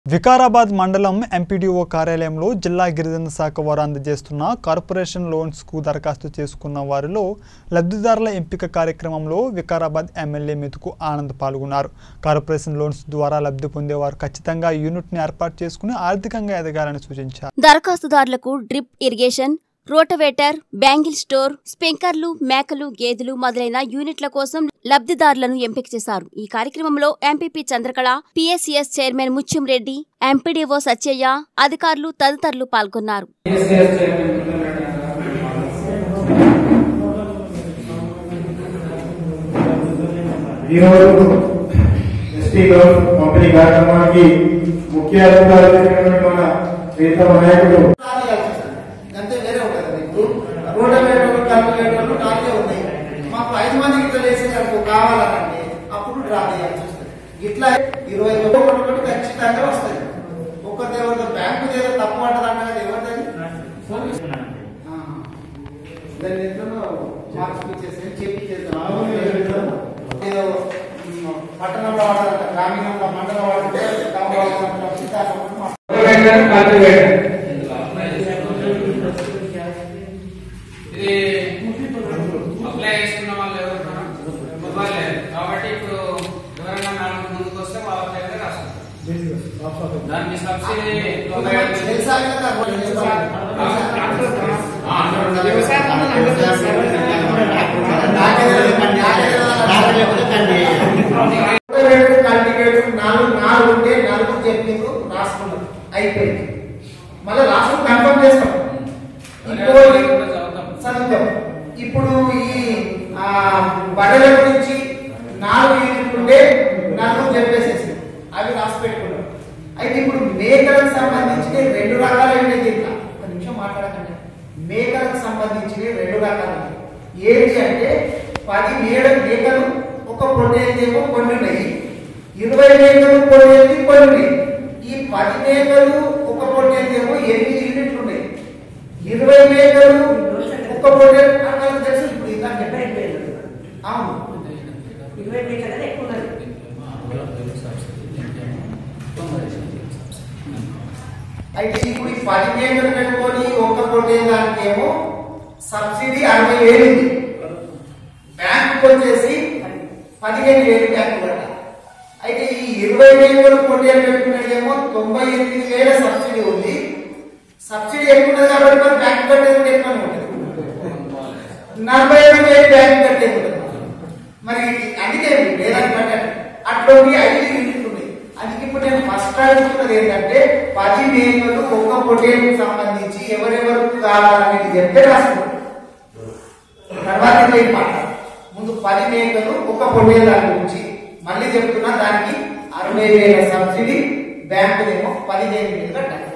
వికారాబాద్ మండలం ఎంపీడీఓ కార్యాలయంలో జిల్లా గిరిజన శాఖ వారు అందజేస్తున్న కార్పొరేషన్ లోన్స్కు దరఖాస్తు చేసుకున్న వారిలో లబ్ధిదారుల ఎంపిక కార్యక్రమంలో వికారాబాద్ ఎమ్మెల్యే మెతుకు ఆనంద్ పాల్గొన్నారు కార్పొరేషన్ లోన్స్ ద్వారా లబ్ధి పొందేవారు ఖచ్చితంగా యూనిట్ని ఏర్పాటు చేసుకుని ఆర్థికంగా ఎదగాలని సూచించారు దరఖాస్తుదారులకు drip irrigation rotavator bangle store స్ప్రింకర్లు మేకలు గేదెలు మొదలైన యూనిట్ల కోసం లబ్ధిదారులను ఎంపిక చేశారు ఈ కార్యక్రమంలో ఎంపీపీ చంద్రకళ పిఎస్సిఎస్ చైర్మన్ ముత్యం రెడ్డి ఎంపీడీఓ సత్యయ్య అధికారులు తదితరులు పాల్గొన్నారు ఈరోజు ఎస్టీ లోన్ పంపిణీ కార్యక్రమానికి ముఖ్య అతిథులు అయినటువంటి మన ప్రీతమ నాయకుడు అంతే వేరే ఉంటుంది ఇప్పుడు రోడ్డు క్యాల్కులేటర్లు టార్గే ఉన్నాయి మాకు ఐదు మందికి ఇట్లా వేసి నాకు కావాలనంటే అప్పుడు డ్రా చేయాల్సి వస్తుంది ఇట్లా ఇరవై వేలు ఒకటి ఒకటి ఖచ్చితంగా వస్తాయి ఒక్కరిది ఎవరిదో బ్యాంకు ఏదో తప్పు పడ్డది అన్న కదా ఎవరిది ఆ. దాన్ని ఎంతనో మార్క్స్ ఇచ్చేసి చేపించేస్తాం ఏదో ఉమ్, పట్టణంలో వాడాలంట గ్రామీణంలో మండలం వాడుతుంటే గ్రామ వాడుతుంటే సీతారామన్ మా- ఇది అప్లై చేసుకున్న వాళ్ళు ఎవరు ఉన్నారు? మొబైల్ లేదు కాబట్టి ఇప్పుడు ఎవరైనా నాలుగు ముందుకు వస్తే వాళ్ళ పేరు రాస్తారు దానికి సబ్సిడీ తొంభై ఐదు నుంచి- తెలుసా కదా ఆ, వ్యవసాయం కల్టివేటర్ నాలుగు నాలుగు ఉంటే నలుగురు చెప్పింది రాసుకున్నాం అయిపోయింది మళ్ళీ లాస్ట్ కన్ఫర్మ్ చేస్తాం ఇంకోటి చదువుతాం ఇప్పుడు ఈ ఆ, బడల గురించి నాలుగు యూనిట్లు ఉంటే నలుగురు చెప్పేసేసి అవి రాసి పెట్టుకున్నాం అయితే ఇప్పుడు మేకలకు సంబంధించిన రెండు రకాలు ఉన్నాయి దీంట్లో ఒక నిమిషం మాట్లాడకండి మేకలకు సంబంధించిన రెండు రకాలు ఉన్నాయి. ఏంటి అంటే పది మేడ మేకలు ఒక పొట్టేదేమో కొన్ని ఉన్నాయి ఇరవై మేకలు పొట్టేది కొన్ని ఉన్నాయి ఈ పది మేకలు ఒక పొట్టేదేమో ఎనిమిది యూనిట్లు ఉన్నాయి ఇరవై మేకలు ఒక పొట్టే నాకు తెలుసు ఇప్పుడు ఇందాక చెప్పాను. అవును అయితే ఇప్పుడు ఈ పది మేకలు పెట్టుకొని ఒక్క పొట్టేదానికేమో సబ్సిడీ అరవై వేలు ఉంది బ్యాంకు వచ్చేసి పదిహేను వేలు బ్యాంకు పడ్డ అయితే ఈ ఇరవై వేలు పొట్టేలు పెట్టుకునేదేమో తొంభై ఎనిమిది వేల సబ్సిడీ ఉంది సబ్సిడీ ఎక్కువ ఉన్నది కాబట్టి మరి బ్యాంకు కట్టేది కూడా ఎక్కువ ఉంటుంది నలభై ఐదు వేలు బ్యాంకు కట్టేది ఉంటుంది మరి అందుకే వేదాన్ని పట్టాలి అటువంటి ఐదు యూనిట్లు ఉన్నాయి అందుకే ఇప్పుడు నేను ఫస్ట్ అడుగుతున్నది ఏంటంటే పది మేకలు ఒక్క పొట్టేలకు సంబంధించి ఎవరెవరికి కావాలనేది చెప్తే రాసుకుంటాం తర్వాత ఇంకా ఈ మాట ముందు పది మేకలు ఒక పొట్టేల దాని గురించి మళ్ళీ చెప్తున్నా దానికి అరవై వేల సబ్సిడీ బ్యాంకులేమో పదిహేను వేలు కట్టాలి